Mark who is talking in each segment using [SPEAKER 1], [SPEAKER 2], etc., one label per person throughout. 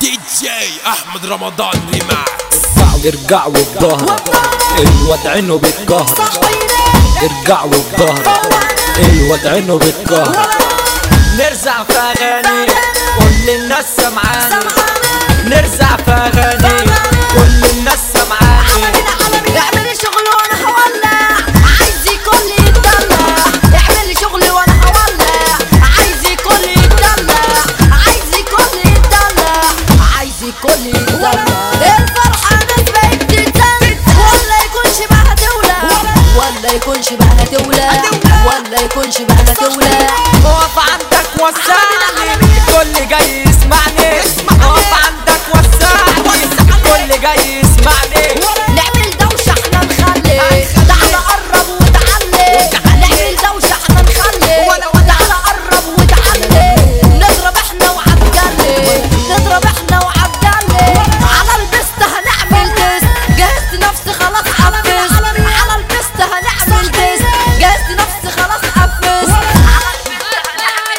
[SPEAKER 1] دي جي احمد رمضان ريماكس
[SPEAKER 2] ارجعوا بظهر الواد عينه بالقهر ارجعوا بظهر الواد عينه بالقهر
[SPEAKER 3] نرزع في اغاني كل الناس سمعاني نرزع في اغاني كل الناس سمعاني
[SPEAKER 4] اعملي شغل وانا هولع عايزي كل يتدلع اعملي شغل وانا هولع عايزي كل يتدلع عايزي كل يتدلع عايزي كل يتدلع الفرحة ناس بقت تتزن ولا يكونش بقى تولع ولا يكونش بقى تولع ولا يكونش بقى تولع
[SPEAKER 3] اقف عندك وسعني كل جاي يسمعني اقف عندك وسعني كل جاي يسمعني
[SPEAKER 4] نعمل دوشة احنا نخلي تعالى قرب وتعلي نعمل دوشة احنا نخلي تعالى قرب وتعلي نضرب احنا وعبدالي نضرب احنا وعبدالي على البست هنعمل تيست جهزت نفسي خلاص حفز على البست هنعمل تيست جهزت نفسي خلاص حفز على البست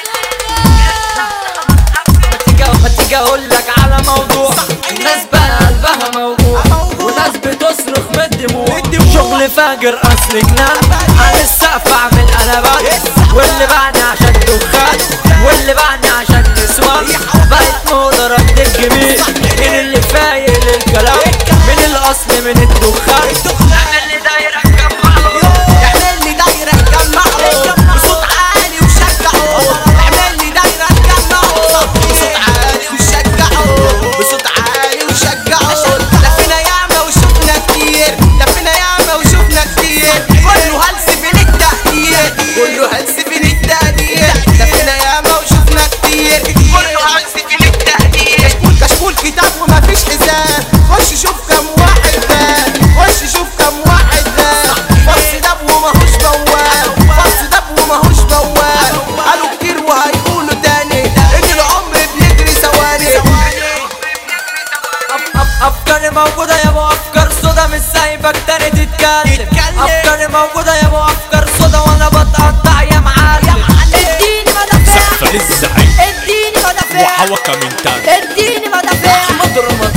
[SPEAKER 3] ما تيجي ما تيجي اقول لك على موضوع الناس بقى قلبها موجوع وناس بتصرخ من الدموع شغل فاجر اصل جنان على السقف اعمل قلبات واللي بعني عشان دخان واللي بعني عشان نسوان بقت موضة رد الجميل من اللي فايق للكلام من الاصل من الدخان اعمل لي دايرة جنبه
[SPEAKER 5] اعمل لي دايرة جمعه بصوت عالي وشجعه اعمل لي دايرة جمعه بصوت عالي وشجعه بصوت عالي وشجعه لفينا ياما وشفنا كتير لفينا ياما وشفنا كتير كله هلس فين التقدير كله هلس فين التقدير لفينا ياما وشفنا كتير كله هلس فين التقدير كشكول كتاب ومفيش حساب خش شوف كم واحد ده خش شوف كم واحد ده بص دب وماهوش بواب بص دب وماهوش بواب قالوا كتير وهيقولوا تاني ان العمر بيجري ثواني
[SPEAKER 3] أف- أف- افكاري موجودة يا ابو افكار صدى مش سايبك تاني تتكلم افكاري موجودة يا ابو افكار صدى وانا بتقطع يا معلم
[SPEAKER 4] اديني مدافع
[SPEAKER 1] سقف للزعيم
[SPEAKER 4] اديني مدافع
[SPEAKER 1] وحوكة من تاني
[SPEAKER 4] اديني مدافع
[SPEAKER 3] احمد رمضان